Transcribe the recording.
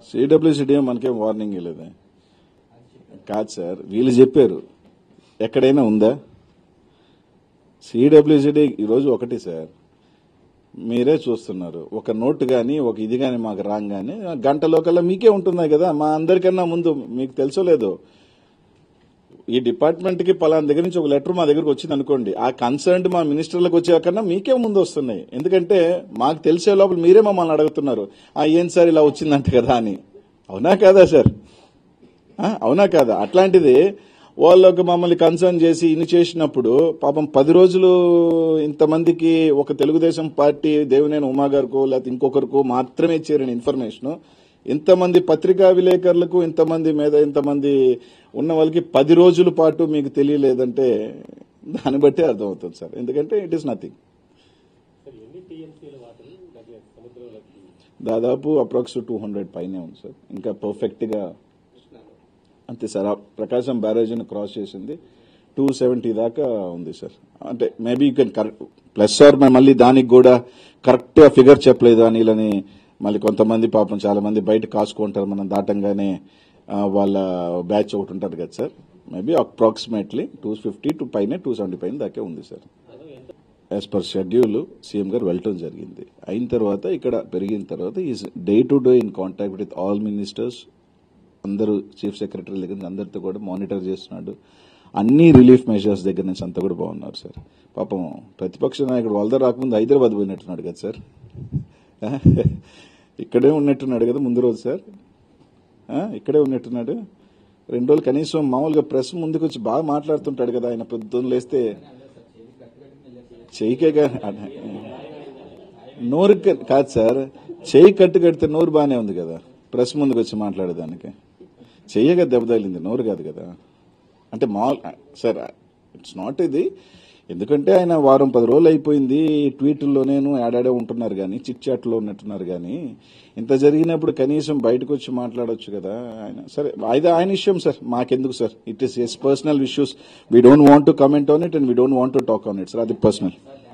సిడబ్ల్యూసిడి మనకేం వార్నింగ్ ఇవ్వలేదే కాదు సార్ వీళ్ళు చెప్పారు ఎక్కడైనా ఉందా సిడబ్ల్యూసిడి ఈరోజు ఒకటి సార్ మీరే చూస్తున్నారు ఒక నోట్ కానీ ఒక ఇది కానీ మాకు రాగానే గంటలో కల్లా మీకే ఉంటున్నాయి కదా మా అందరికన్నా ముందు మీకు తెలుసో లేదో ఈ డిపార్ట్మెంట్ కి పలానా దగ్గర నుంచి ఒక లెటర్ మా దగ్గరకు వచ్చింది అనుకోండి ఆ కన్సర్న్ మా మినిస్టర్లకు వచ్చే కన్నా మీకే ముందు వస్తున్నాయి ఎందుకంటే మాకు తెలిసే లోపల మీరే మమ్మల్ని అడుగుతున్నారు ఆ ఏం సార్ ఇలా వచ్చిందంట కదా అని అవునా కాదా సార్ ఆ, అవునా కాదా అట్లాంటిది వాళ్ళకి మమ్మల్ని కన్సర్న్ చేసి ఇన్ని చేసినప్పుడు పాపం పది రోజులు ఇంతమందికి ఒక తెలుగుదేశం పార్టీ దేవినేని ఉమా గారికో లేకపోతే ఇంకొకరికో మాత్రమే ఇచ్చారని ఇన్ఫర్మేషన్ ఇంతమంది పత్రికా విలేకరులకు ఇంతమంది మీద ఇంతమంది ఉన్న వాళ్ళకి పది రోజుల పాటు మీకు తెలియలేదంటే దాన్ని బట్టి అర్థమవుతుంది సార్ ఎందుకంటే ఇట్ ఈస్ నథింగ్ సార్ ఎన్ని టీఎంసీల వాటర్ దగ్గర సముద్రంలోకి దాదాపు అప్రాక్స్ టూ హండ్రెడ్ పైనే ఉంది సార్ ఇంకా పర్ఫెక్ట్ గా అంతే సార్ ఆ ప్రకాశం బ్యారేజ్ని క్రాస్ చేసింది టూ సెవెంటీ దాకా ఉంది సార్ అంటే maybe you can correct plus or మళ్ళీ దానికి కూడా కరెక్ట్ గా ఫిగర్ చెప్పలేదు అనిలని మళ్ళీ కొంతమంది పాపం చాలా మంది బయట కాసుకుంటారు మనం దాటంగానే ఆ, వాళ్ళ బ్యాచ్ ఒకటి ఉంటుంది కదా sir maybe approximately two fifty to పైన టూ సెవెంటీ పైన దాకే ఉంది sir as per schedule CM గారు వెళ్ళటం జరిగింది అయిన తర్వాత ఇక్కడ పెరిగిన తర్వాత is day to day in contact with all ministers అందరూ చీఫ్ సెక్రటరీ దగ్గర నుంచి అందరితో కూడా మానిటర్ చేస్తున్నాడు అన్ని రిలీఫ్ మెజర్స్ దగ్గర నుంచి అంతా కూడా బాగున్నారు సార్ పాపం ప్రతిపక్ష నాయకుడు వాళ్ళ రాకముందు హైదరాబాద్ పోయినట్టున్నాడు కదా సార్ ఇక్కడే ఉన్నట్టున్నాడు కదా ముందు రోజు సార్ ఆ, ఇక్కడే ఉన్నట్టున్నాడు రెండు రోజులు కనీసం మామూలుగా ప్రెస్ ముందుకు వచ్చి బాగా మాట్లాడుతుంటాడు కదా ఆయన పొద్దున్న లేస్తే చెయ్యికే గా- నోరు క- కాదు సార్ చెయ్యి కట్టు కడితే నోరు బాగానే ఉంది కదా ప్రెస్ ముందుకు వచ్చి మాట్లాడేదానికి చెయ్యగా దెబ్బతగిలింది నోరు కాదు కదా అంటే మామూలు సార్ ఇట్స్ నాట్ ఇది ఎందుకంటే ఆయన వారం పది రోజులు అయిపోయింది ట్వీట్లో నేను యాడాడే ఉంటున్నారు కానీ చిట్ చాట్లో ఉన్నట్టున్నారు కానీ ఇంత జరిగినప్పుడు కనీసం బయటకు వచ్చి మాట్లాడొచ్చు కదా ఆయన సరే అది ఆయన విషయం సార్ మాకెందుకు sir it is his personal issues we don't want to comment on it and we don't want to talk on it sir అది పర్సనల్